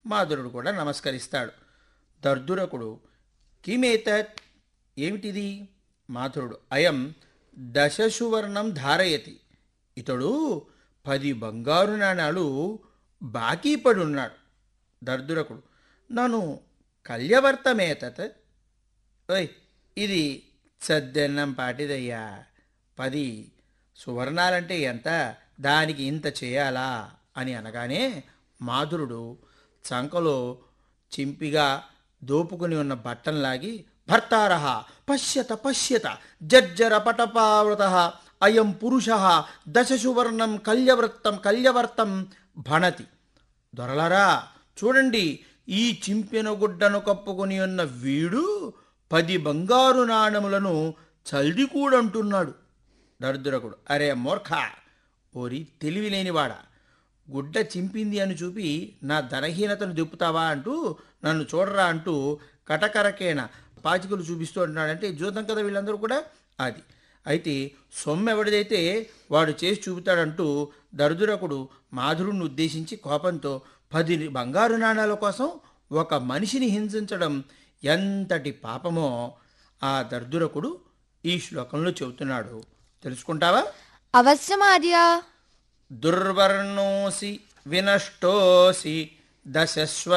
మాధురుడు కూడా నమస్కరిస్తాడు దర్దురకుడు కిమేతత్ ఏమిటిది మాధురుడు అయం దశసువర్ణం ధారయతి ఇతడు పది బంగారు నాణాలు బాకీ పడి ఉన్నాడు దర్దురకుడు నన్ను కల్యవర్తమేతత్ ఓయ్ ఇది సద్దెన్నం పాటిదయ్యా పది సువర్ణాలంటే ఎంత దానికి ఇంత చేయాలా అని అనగానే మాధురుడు చంకలో చింపిగా దోపుకుని ఉన్న బట్టంలాగి భర్తారహ పశ్యత పశ్యత జర్జర పటపావృత అయం పురుష దశసువర్ణం కల్యవృత్తం కల్యవర్తం భణతి దొరలరా చూడండి ఈ చింపిన గుడ్డను కప్పుకొని ఉన్న వీడు పది బంగారు నాణములను చల్దికూడంటున్నాడు దరిద్రకుడు అరే మూర్ఖ ఓరి తెలివి లేనివాడా గుడ్డ చింపింది అని చూపి నా ధనహీనతను దిప్పుతావా అంటూ నన్ను చూడరా అంటూ కటకరకేన పాచికలు చూపిస్తూ అంటున్నాడంటే చూద్దాం కదా వీళ్ళందరూ కూడా అది అయితే సొమ్ము ఎవడిదైతే వాడు చేసి చూపుతాడంటూ దరిద్రకుడు మాధురుణ్ణి ఉద్దేశించి కోపంతో పది బంగారు నాణాల కోసం ఒక మనిషిని హింసించడం ఎంతటి పాపమో ఆ దర్దురకుడు ఈ శ్లోకంలో చెబుతున్నాడు తెలుసుకుంటావా అవశ్యమార్య దుర్వర్ణోసి వినష్టోసి దశస్వ